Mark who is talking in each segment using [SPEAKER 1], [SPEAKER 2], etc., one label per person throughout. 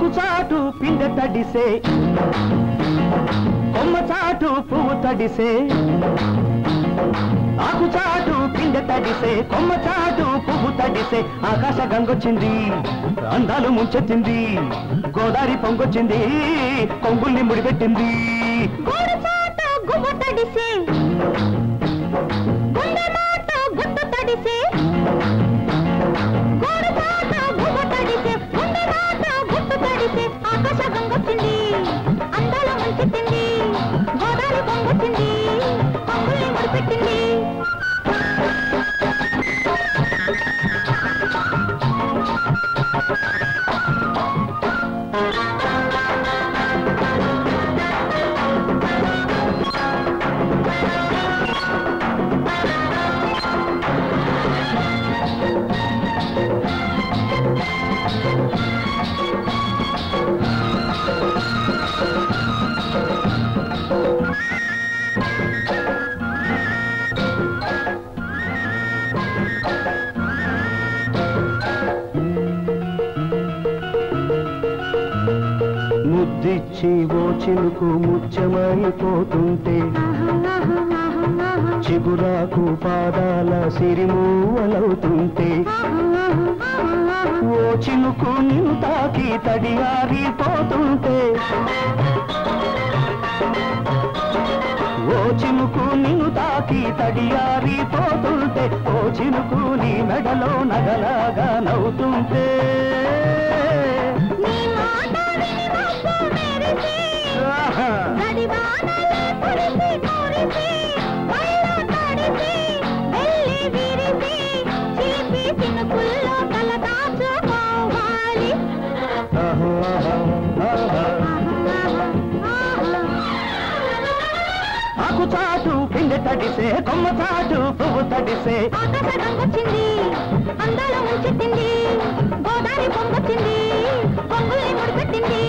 [SPEAKER 1] ఆకు చాటు పిందె తడిసే కొమ్మ చాటు పువ్వు తడిసే ఆకు చాటు పిందె తడిసే కొమ్మ చాటు పువ్వు తడిసే ఆకాశ గంగొచ్చింది అందాలు ముంచెత్తింది గోదావరి పొంగొచ్చింది కొంగుల్ని ముడిపెట్టింది
[SPEAKER 2] గోడు చాట గువ్వ తడిసే గుండె మాట గుట్టు తడిసే గోడు చాట గువ్వ తడిసే గుండె మాట గుట్టు తడిసే ఆకాశ గంగొచ్చింది అందాల ముంచెత్తింది గోదావరి పొంగొచ్చింది కొంగుల్ని ముడిపెట్టింది
[SPEAKER 1] ముద్దిచ్చి ఓ చినుకు ముత్యమైపోతుంటే చిగురాకు పాదాల సిరిమూవలవుతుంటే ఓ చినుకు నిన్ను తాకి తడియారిపోతుంటే ఓ చినుకు నిన్ను తాకి తడియారిపోతుంటే ఓ చినుకు నీ మెడలో నగలాగా నవ్వుతుంటే
[SPEAKER 2] నీ మాట విని మబ్బు మెరిసి
[SPEAKER 1] ఆహా!
[SPEAKER 2] గడివానలే కురిసి కురిసి కళ్ళు తడిసి వెళ్ళి విరిసి చీపి చినుకుల్లో తల దాచుకోవాలి
[SPEAKER 1] ఆహా, ఆహా. ఆకు చాటు పిండి తడిసే కొమ్మ చాటు పువ్వు తడిసే
[SPEAKER 2] ఆకాశ గంగొచ్చింది అందాల ముంచెత్తింది గోదావరి పొంగొచ్చింది పొంగుల్ని ముడిపెట్టింది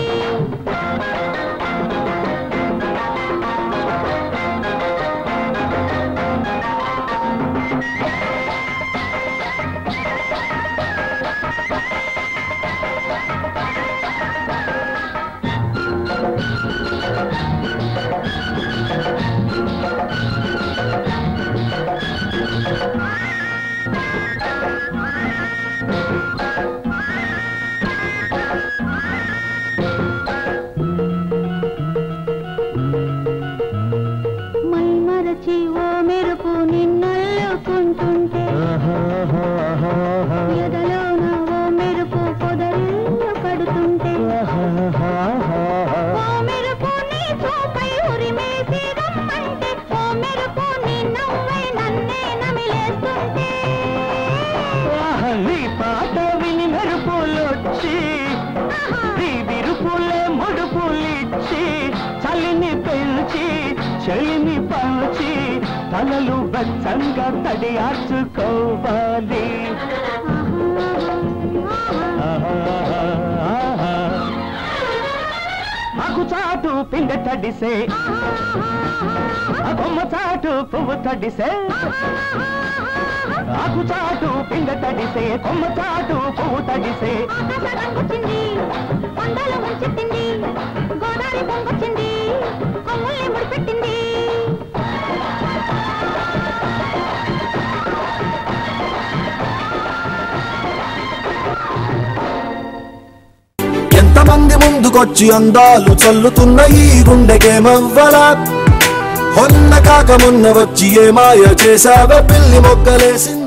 [SPEAKER 2] మై మరచి ఓ మెరుపు నిన్నల్లుకుంటుంటే
[SPEAKER 1] ఆహా, ఆహా, ఆహా.
[SPEAKER 2] ఎదలోన ఓ మెరుపు పొదరిల్లు కడుతుంటే
[SPEAKER 1] ఆహా, ఆహా, ఆహా.
[SPEAKER 2] ఓ మెరుపు నీ చూపై ఉరిమేసి రమ్మంటే ఓ మెరుపు నీ నవ్వై నన్నే నమిలేస్తుంటే
[SPEAKER 1] ఆహా, నీ పాట విని మెరుపులొచ్చి నీ విరుపులే ముడుపులిచ్చి చలిని పెంచి చలిని పంచి తలలు బచ్చంగా తడియార్చుకోవాలి ఆహా, ఆహా. ఆకు చాటు పిండ తడిసే ఆ బొమ్మ చాటు పువ్వు తడిసే ఆకు చాటు పిండ తడిసే కొమ్మ చాటు పువ్వు తడిసే
[SPEAKER 2] ఆకాశ రంగొచ్చింది కొండలు ముంచెత్తింది గోదావరి పొంగొచ్చింది కొమ్ముల్ని ముడిపెట్టింది
[SPEAKER 3] ఎంతమంది ముందుకొచ్చి అందాలు చల్లుతున్న ఈ గుండెకేమవ్వలా హొన్న కాక మొన్న వచ్చి ఏ మాయ చేసావే పిల్లి మొక్కలేసింది